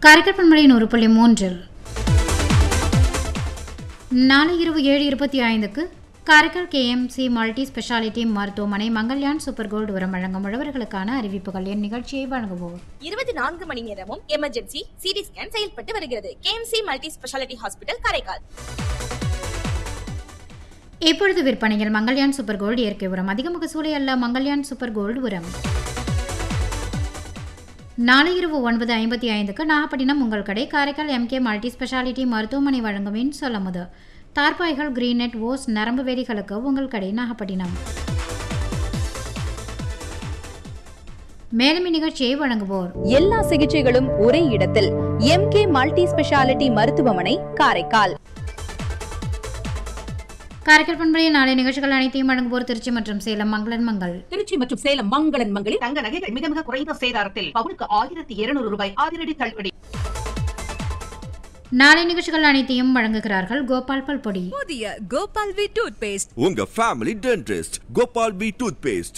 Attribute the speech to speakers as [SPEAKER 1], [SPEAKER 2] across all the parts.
[SPEAKER 1] காரைக்கால் பண்பலை நூறு புள்ளி மூன்றில் நாளை இரவு ஏழு இருபத்தி ஐந்துக்கு காரைக்கால் கேஎம்சி மல்டி ஸ்பெஷாலிட்டி மருத்துவமனை மங்கள்யான் சூப்பர் கோல்டு உரம் வழங்கும் உழவர்களுக்கான அறிவிப்புகள் என் நிகழ்ச்சியை வழங்குவோர்
[SPEAKER 2] இருபத்தி நான்கு மணி நேரமும் எமர்ஜென்சி சிடி ஸ்கேன் செயல்பட்டு வருகிறது KMC multi speciality hospital Karaikal
[SPEAKER 1] இப்பொழுது விற்பனையில் மங்கள்யான் சூப்பர் கோல்டு இயற்கை உரம் அதிக முகசூலை அல்ல மங்கள்யான் சூப்பர் கோல்டு உரம் நாளை இரவு ஒன்பது ஐம்பத்தி ஐந்துக்கு நாகப்பட்டினம் உங்கள் கடை காரைக்கால் எம்கே மல்டி ஸ்பெஷாலிட்டி மருத்துவமனை வழங்கும் இன் சொல்லமுது தார்பாய்கள் கிரீனெட் ஓஸ் நரம்பு வேலிகளுக்கு உங்கள் கடை நாகப்பட்டினம் மேலும் இந்நிகழ்ச்சியை வழங்குவோர்
[SPEAKER 3] எல்லா சிகிச்சைகளும் ஒரே இடத்தில் எம்கே மல்டி ஸ்பெஷாலிட்டி மருத்துவமனை காரைக்கால்
[SPEAKER 1] காரைக்கால் பண்பலை நாளை நிகழ்ச்சிகள் அனைத்தையும் வழங்குவோர் திருச்சி மற்றும் சேலம் மங்களன் மங்கள்
[SPEAKER 4] திருச்சி மற்றும் சேலம் மங்களன் மங்களில்
[SPEAKER 5] தங்க நகைகள் மிக மிக குறைந்த சேதாரத்தில் பவுனுக்கு ஆயிரத்தி இருநூறு ரூபாய் அதிரடி தள்ளுபடி
[SPEAKER 1] நாளை நிகழ்ச்சிகள் அனைத்தையும் வழங்குகிறார்கள் கோபால் பல்பொடி
[SPEAKER 3] புதிய கோபால் வி டூத் பேஸ்ட்
[SPEAKER 6] உங்க family dentist Gopal P toothpaste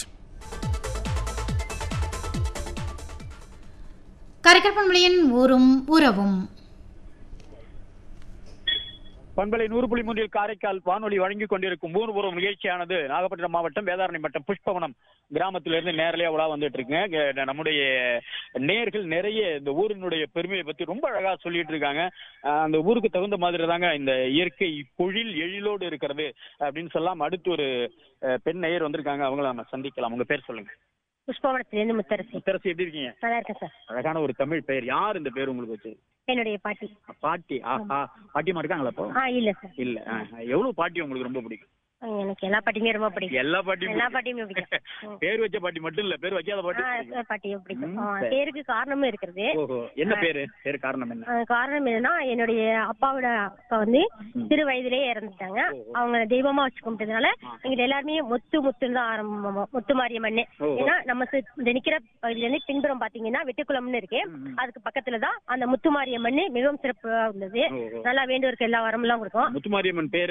[SPEAKER 1] Karaikal பண்பலையின் ஊரும் உறவும்
[SPEAKER 7] பண்பலை நூறு புள்ளி மூன்றில் காரைக்கால் வானொலி வழங்கிக் கொண்டிருக்கும் ஊர் உறவு நிகழ்ச்சியானது நாகப்பட்டினம் மாவட்டம் வேதாரணி வட்டம் புஷ்பவனம் கிராமத்திலிருந்து நேரலையா உலா வந்துட்டு இருக்குங்க இங்க நம்முடைய நேர்கள் நிறைய இந்த ஊரினுடைய பெருமையை பத்தி ரொம்ப அழகா சொல்லிட்டு இருக்காங்க அஹ் அந்த ஊருக்கு தகுந்த மாதிரி தாங்க இந்த இயற்கை பொழில் எழிலோடு இருக்கிறது அப்படின்னு சொல்லலாம் அடுத்து ஒரு அஹ், பெண் நேயர் வந்திருக்காங்க அவங்கள நம்ம சந்திக்கலாம் உங்க பேர் சொல்லுங்க
[SPEAKER 8] புஷ்பவனத்திலிருந்து முத்தரசி
[SPEAKER 7] முத்தரசி எப்படி இருக்கீங்க
[SPEAKER 8] நல்லா இருக்கேன் சார்
[SPEAKER 7] அழகான ஒரு தமிழ் பெயர் யார் இந்த பேர் உங்களுக்கு வச்சு
[SPEAKER 8] என்னுடைய பாட்டி
[SPEAKER 7] பாட்டி ஆஹா பாட்டியமா இருக்காங்களா இப்போ
[SPEAKER 8] ஆ இல்ல சார்
[SPEAKER 7] இல்ல ஆஹ், எவ்வளவு பாட்டி உங்களுக்கு ரொம்ப பிடிக்கும்
[SPEAKER 8] எனக்கு எல்லா பாட்டியுமே ரொம்ப பிடிக்கும்
[SPEAKER 7] எல்லா பாட்டியும்
[SPEAKER 8] எல்லா
[SPEAKER 7] பிடிக்கும்.
[SPEAKER 8] பாட்டியுமே பிடிக்கும்
[SPEAKER 7] பேர் வச்ச பாட்டி மட்டும் இல்ல பேர் வைக்காத பாட்டி
[SPEAKER 8] ஆ,
[SPEAKER 7] பிடிக்கும்.
[SPEAKER 8] பாட்டியும் பிடிக்கும்
[SPEAKER 7] ம்,
[SPEAKER 8] ஆ,
[SPEAKER 7] சரி.
[SPEAKER 8] பேருக்கு காரணமும் இருக்கிறது
[SPEAKER 7] ஓஹோ என்ன பேரு பேரு காரணம் என்ன
[SPEAKER 8] ஆ, காரணம் என்னன்னா என்னுடைய அப்பாவோட அப்பா வந்து சிறு வயதிலேயே இறந்துட்டாங்க அவங்க தெய்வமா வச்சு கும்பிட்டதுனால எங்க எல்லாருமே முத்து முத்துன்னு தான் ஆரம்பம் முத்து மாரியம்மன்
[SPEAKER 7] ஓஹோ.
[SPEAKER 8] ஏன்னா நம்ம சி- இந்த நிக்கிற பகுதியில இருந்து பின்புறம் பாத்தீங்கன்னா வெட்டுக்குளம்னு இருக்கு அதுக்கு பக்கத்துல தான் அந்த முத்து மாரியம்மன் மிகவும் சிறப்பா உள்ளது
[SPEAKER 7] ஓஹோ.
[SPEAKER 8] நல்லா வேண்டுவருக்கு எல்லா வரமெல்லாம் கொடுக்கும்
[SPEAKER 7] முத்துமாரியம்மன் பேரு